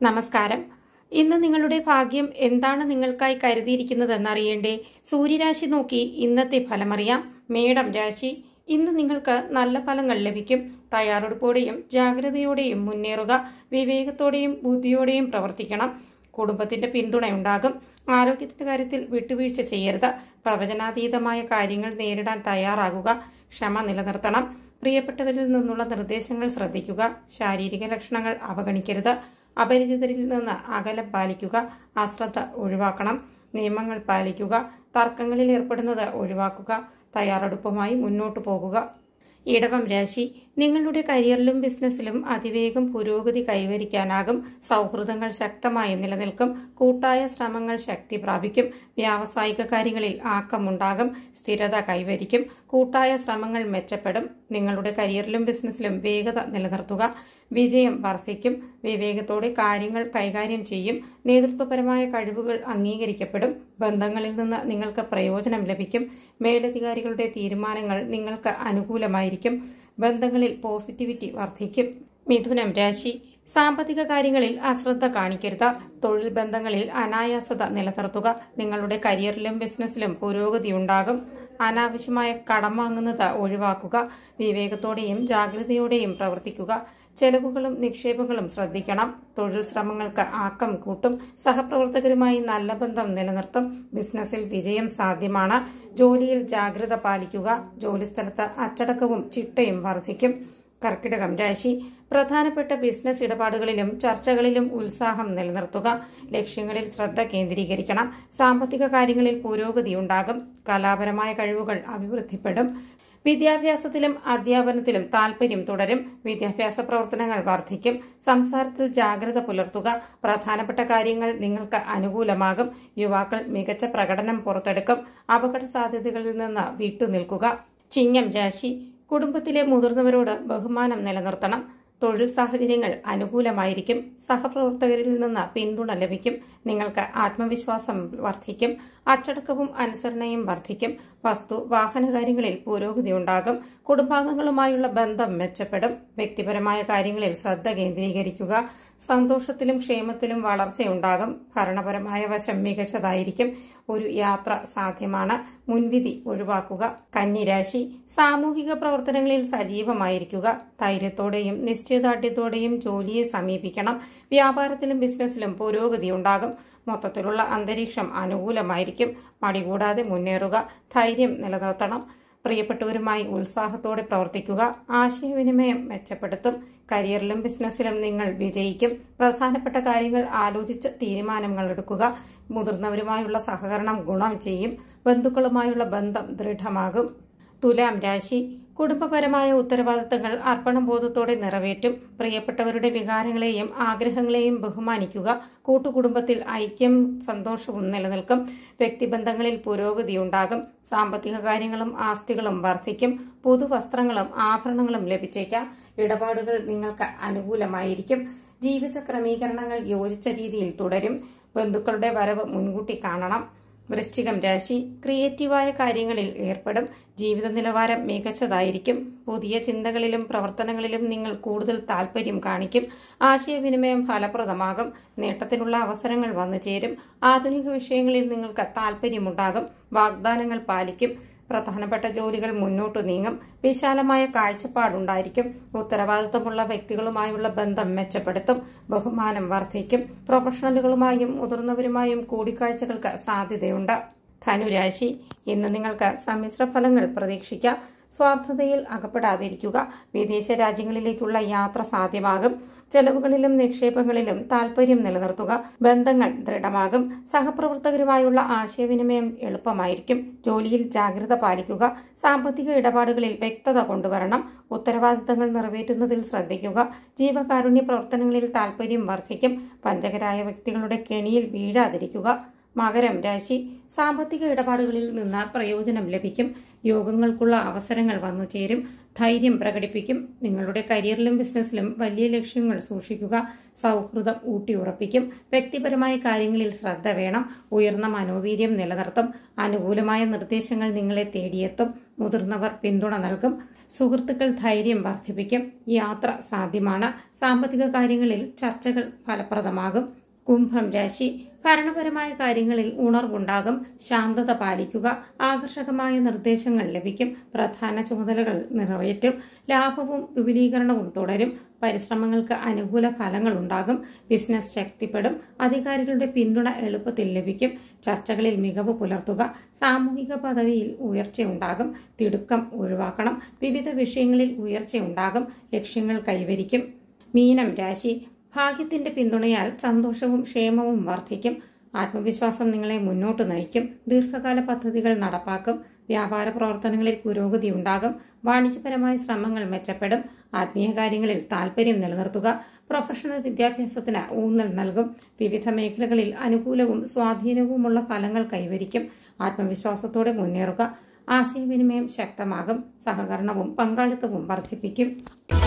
നമസ്കാരം ഇന്ന് നിങ്ങളുടെ ഭാഗ്യം എന്താണ് നിങ്ങൾക്കായി കരുതിയിരിക്കുന്നതെന്നറിയണ്ടേ സൂര്യരാശി നോക്കി ഇന്നത്തെ ഫലമറിയാം മേടം രാശി ഇന്ന് നിങ്ങൾക്ക് നല്ല ഫലങ്ങൾ ലഭിക്കും തയ്യാറെടുപ്പോടെയും ജാഗ്രതയോടെയും മുന്നേറുക വിവേകത്തോടെയും ബുദ്ധിയോടെയും പ്രവർത്തിക്കണം കുടുംബത്തിന്റെ പിന്തുണയുണ്ടാകും ആരോഗ്യത്തിന്റെ കാര്യത്തിൽ വിട്ടുവീഴ്ച ചെയ്യരുത് പ്രവചനാതീതമായ കാര്യങ്ങൾ നേരിടാൻ തയ്യാറാകുക ക്ഷമ നിലനിർത്തണം പ്രിയപ്പെട്ടവരിൽ നിന്നുള്ള നിർദ്ദേശങ്ങൾ ശ്രദ്ധിക്കുക ശാരീരിക ലക്ഷണങ്ങൾ അവഗണിക്കരുത് അപരിചിതരിൽ നിന്ന് അകലം പാലിക്കുക അശ്രദ്ധ ഒഴിവാക്കണം നിയമങ്ങൾ പാലിക്കുക തർക്കങ്ങളിൽ ഏർപ്പെടുന്നത് ഒഴിവാക്കുക തയ്യാറെടുപ്പുമായി മുന്നോട്ടു പോകുക ഇടവം രാശി നിങ്ങളുടെ കരിയറിലും ബിസിനസ്സിലും അതിവേഗം പുരോഗതി കൈവരിക്കാനാകും സൗഹൃദങ്ങൾ ശക്തമായി നിലനിൽക്കും കൂട്ടായ ശ്രമങ്ങൾ ശക്തി പ്രാപിക്കും വ്യാവസായിക കാര്യങ്ങളിൽ ആക്കമുണ്ടാകും സ്ഥിരത കൈവരിക്കും കൂട്ടായ ശ്രമങ്ങൾ മെച്ചപ്പെടും നിങ്ങളുടെ കരിയറിലും ബിസിനസ്സിലും വേഗത നിലനിർത്തുക വിജയം വർദ്ധിക്കും വിവേകത്തോടെ കാര്യങ്ങൾ കൈകാര്യം ചെയ്യും നേതൃത്വപരമായ കഴിവുകൾ അംഗീകരിക്കപ്പെടും ബന്ധങ്ങളിൽ നിന്ന് നിങ്ങൾക്ക് പ്രയോജനം ലഭിക്കും മേലധികാരികളുടെ തീരുമാനങ്ങൾ നിങ്ങൾക്ക് അനുകൂലമായിരിക്കും ബന്ധങ്ങളിൽ പോസിറ്റിവിറ്റി വർദ്ധിക്കും മിഥുനം രാശി സാമ്പത്തിക കാര്യങ്ങളിൽ അശ്രദ്ധ കാണിക്കരുത് തൊഴിൽ ബന്ധങ്ങളിൽ അനായാസത നിലനിർത്തുക നിങ്ങളുടെ കരിയറിലും ബിസിനസ്സിലും പുരോഗതി ഉണ്ടാകും അനാവശ്യമായ കടം വാങ്ങുന്നത് ഒഴിവാക്കുക വിവേകത്തോടെയും ജാഗ്രതയോടെയും പ്രവർത്തിക്കുക ചെലവുകളും നിക്ഷേപങ്ങളും ശ്രദ്ധിക്കണം തൊഴിൽ ശ്രമങ്ങൾക്ക് ആക്കം കൂട്ടും സഹപ്രവർത്തകരുമായി നല്ല ബന്ധം നിലനിർത്തും ബിസിനസ്സിൽ വിജയം സാധ്യമാണ് ജോലിയിൽ ജാഗ്രത പാലിക്കുക ജോലിസ്ഥലത്ത് അച്ചടക്കവും ചിട്ടയും വർദ്ധിക്കും കർക്കിടകം രാശി പ്രധാനപ്പെട്ട ബിസിനസ് ഇടപാടുകളിലും ചർച്ചകളിലും ഉത്സാഹം നിലനിർത്തുക ലക്ഷ്യങ്ങളിൽ ശ്രദ്ധ കേന്ദ്രീകരിക്കണം സാമ്പത്തിക കാര്യങ്ങളിൽ പുരോഗതിയുണ്ടാകും കലാപരമായ കഴിവുകൾ അഭിവൃദ്ധിപ്പെടും വിദ്യാഭ്യാസത്തിലും അധ്യാപനത്തിലും താൽപര്യം തുടരും വിദ്യാഭ്യാസ പ്രവർത്തനങ്ങൾ വർദ്ധിക്കും സംസാരത്തിൽ ജാഗ്രത പുലർത്തുക പ്രധാനപ്പെട്ട കാര്യങ്ങൾ നിങ്ങൾക്ക് അനുകൂലമാകും യുവാക്കൾ മികച്ച പ്രകടനം പുറത്തെടുക്കും അപകട സാധ്യതകളിൽ നിന്ന് വിട്ടുനിൽക്കുക ചിങ്ങം രാശി കുടുംബത്തിലെ മുതിർന്നവരോട് ബഹുമാനം നിലനിർത്തണം തൊഴിൽ സാഹചര്യങ്ങൾ അനുകൂലമായിരിക്കും സഹപ്രവർത്തകരിൽ നിന്ന് പിന്തുണ ലഭിക്കും നിങ്ങൾക്ക് ആത്മവിശ്വാസം വർദ്ധിക്കും അച്ചടക്കവും അനുസരണയും വർദ്ധിക്കും വസ്തു വാഹനകാര്യങ്ങളിൽ പുരോഗതി ഉണ്ടാകും കുടുംബാംഗങ്ങളുമായുള്ള ബന്ധം മെച്ചപ്പെടും വ്യക്തിപരമായ കാര്യങ്ങളിൽ ശ്രദ്ധ കേന്ദ്രീകരിക്കുക സന്തോഷത്തിലും ക്ഷേമത്തിലും വളർച്ചയുണ്ടാകും ഭരണപരമായ വശം മികച്ചതായിരിക്കും ഒരു യാത്ര സാധ്യമാണ് മുൻവിധി ഒഴിവാക്കുക കന്നിരാശി സാമൂഹിക പ്രവർത്തനങ്ങളിൽ സജീവമായിരിക്കുക ധൈര്യത്തോടെയും നിശ്ചയദാർഢ്യത്തോടെയും ജോലിയെ സമീപിക്കണം വ്യാപാരത്തിലും ബിസിനസ്സിലും പുരോഗതി ഉണ്ടാകും മൊത്തത്തിലുള്ള അന്തരീക്ഷം അനുകൂലമായിരിക്കും മടികൂടാതെ മുന്നേറുക ധൈര്യം നിലനിർത്തണം പ്രിയപ്പെട്ടവരുമായി ഉത്സാഹത്തോടെ പ്രവർത്തിക്കുക ആശയവിനിമയം മെച്ചപ്പെടുത്തും കരിയറിലും ബിസിനസ്സിലും നിങ്ങൾ വിജയിക്കും പ്രധാനപ്പെട്ട കാര്യങ്ങൾ ആലോചിച്ച് തീരുമാനങ്ങൾ എടുക്കുക മുതിർന്നവരുമായുള്ള സഹകരണം ഗുണം ചെയ്യും ബന്ധുക്കളുമായുള്ള ബന്ധം ദൃഢമാകും തുലാം രാശി കുടുംബപരമായ ഉത്തരവാദിത്തങ്ങൾ അർപ്പണബോധത്തോടെ നിറവേറ്റും പ്രിയപ്പെട്ടവരുടെ വികാരങ്ങളെയും ആഗ്രഹങ്ങളെയും ബഹുമാനിക്കുക കൂട്ടുകുടുംബത്തിൽ ഐക്യം സന്തോഷവും നിലനിൽക്കും വ്യക്തിബന്ധങ്ങളിൽ പുരോഗതിയുണ്ടാകും സാമ്പത്തിക കാര്യങ്ങളും ആസ്തികളും വർദ്ധിക്കും പുതുവസ്ത്രങ്ങളും ആഭരണങ്ങളും ലഭിച്ചേക്കാം ഇടപാടുകൾ നിങ്ങൾക്ക് അനുകൂലമായിരിക്കും ജീവിത ക്രമീകരണങ്ങൾ യോജിച്ച രീതിയിൽ തുടരും ബന്ധുക്കളുടെ വരവ് മുൻകൂട്ടി കാണണം വൃശ്ചികം രാശി ക്രിയേറ്റീവായ കാര്യങ്ങളിൽ ഏർപ്പെടും ജീവിത നിലവാരം മികച്ചതായിരിക്കും പുതിയ ചിന്തകളിലും പ്രവർത്തനങ്ങളിലും നിങ്ങൾ കൂടുതൽ താൽപര്യം കാണിക്കും ആശയവിനിമയം ഫലപ്രദമാകും നേട്ടത്തിനുള്ള അവസരങ്ങൾ വന്നു ചേരും ആധുനിക വിഷയങ്ങളിൽ നിങ്ങൾക്ക് താൽപര്യമുണ്ടാകും വാഗ്ദാനങ്ങൾ പാലിക്കും പ്രധാനപ്പെട്ട ജോലികൾ മുന്നോട്ട് നീങ്ങും വിശാലമായ കാഴ്ചപ്പാടുണ്ടായിരിക്കും ഉത്തരവാദിത്തമുള്ള വ്യക്തികളുമായുള്ള ബന്ധം മെച്ചപ്പെടുത്തും ബഹുമാനം വർദ്ധിക്കും പ്രൊഫഷണലുകളുമായും മുതിർന്നവരുമായും കൂടിക്കാഴ്ചകൾക്ക് സാധ്യതയുണ്ട് ധനുരാശി ഇന്ന് നിങ്ങൾക്ക് സമ്മിശ്ര ഫലങ്ങൾ പ്രതീക്ഷിക്കാം സ്വാർത്ഥതയിൽ അകപ്പെടാതിരിക്കുക വിദേശ രാജ്യങ്ങളിലേക്കുള്ള യാത്ര സാധ്യമാകും ചെലവുകളിലും നിക്ഷേപങ്ങളിലും താൽപര്യം നിലനിർത്തുക ബന്ധങ്ങൾ ദൃഢമാകും സഹപ്രവർത്തകരുമായുള്ള ആശയവിനിമയം എളുപ്പമായിരിക്കും ജോലിയിൽ ജാഗ്രത പാലിക്കുക സാമ്പത്തിക ഇടപാടുകളിൽ വ്യക്തത കൊണ്ടുവരണം ഉത്തരവാദിത്തങ്ങൾ നിറവേറ്റുന്നതിൽ ശ്രദ്ധിക്കുക ജീവകാരുണ്യ പ്രവർത്തനങ്ങളിൽ താൽപര്യം വർദ്ധിക്കും പഞ്ചകരായ വ്യക്തികളുടെ കെണിയിൽ വീഴാതിരിക്കുക മകരം രാശി സാമ്പത്തിക ഇടപാടുകളിൽ നിന്ന് പ്രയോജനം ലഭിക്കും യോഗങ്ങൾക്കുള്ള അവസരങ്ങൾ വന്നു ചേരും ധൈര്യം പ്രകടിപ്പിക്കും നിങ്ങളുടെ കരിയറിലും ബിസിനസ്സിലും വലിയ ലക്ഷ്യങ്ങൾ സൂക്ഷിക്കുക സൗഹൃദം ഊട്ടിയുറപ്പിക്കും വ്യക്തിപരമായ കാര്യങ്ങളിൽ ശ്രദ്ധ വേണം ഉയർന്ന മനോവീര്യം നിലനിർത്തും അനുകൂലമായ നിർദ്ദേശങ്ങൾ നിങ്ങളെ തേടിയെത്തും മുതിർന്നവർ പിന്തുണ നൽകും സുഹൃത്തുക്കൾ ധൈര്യം വർദ്ധിപ്പിക്കും യാത്ര സാധ്യമാണ് സാമ്പത്തിക കാര്യങ്ങളിൽ ചർച്ചകൾ ഫലപ്രദമാകും കുംഭം രാശി ഭരണപരമായ കാര്യങ്ങളിൽ ഉണർവുണ്ടാകും ശാന്തത പാലിക്കുക ആകർഷകമായ നിർദ്ദേശങ്ങൾ ലഭിക്കും പ്രധാന ചുമതലകൾ നിറവേറ്റും ലാഭവും വിപുലീകരണവും തുടരും പരിശ്രമങ്ങൾക്ക് അനുകൂല ഫലങ്ങൾ ഉണ്ടാകും ബിസിനസ് ശക്തിപ്പെടും അധികാരികളുടെ പിന്തുണ എളുപ്പത്തിൽ ലഭിക്കും ചർച്ചകളിൽ മികവ് പുലർത്തുക സാമൂഹിക പദവിയിൽ ഉയർച്ചയുണ്ടാകും തിടുക്കം ഒഴിവാക്കണം വിവിധ വിഷയങ്ങളിൽ ഉയർച്ചയുണ്ടാകും ലക്ഷ്യങ്ങൾ കൈവരിക്കും മീനം രാശി ഭാഗ്യത്തിന്റെ പിന്തുണയാൽ സന്തോഷവും ക്ഷേമവും വർദ്ധിക്കും ആത്മവിശ്വാസം നിങ്ങളെ മുന്നോട്ട് നയിക്കും ദീർഘകാല പദ്ധതികൾ നടപ്പാക്കും വ്യാപാര പ്രവർത്തനങ്ങളിൽ പുരോഗതി ഉണ്ടാകും വാണിജ്യപരമായ ശ്രമങ്ങൾ മെച്ചപ്പെടും ആത്മീയ കാര്യങ്ങളിൽ താൽപര്യം നിലനിർത്തുക പ്രൊഫഷണൽ വിദ്യാഭ്യാസത്തിന് ഊന്നൽ നൽകും വിവിധ മേഖലകളിൽ അനുകൂലവും സ്വാധീനവുമുള്ള ഫലങ്ങൾ കൈവരിക്കും ആത്മവിശ്വാസത്തോടെ മുന്നേറുക ആശയവിനിമയം ശക്തമാകും സഹകരണവും പങ്കാളിത്തവും വർദ്ധിപ്പിക്കും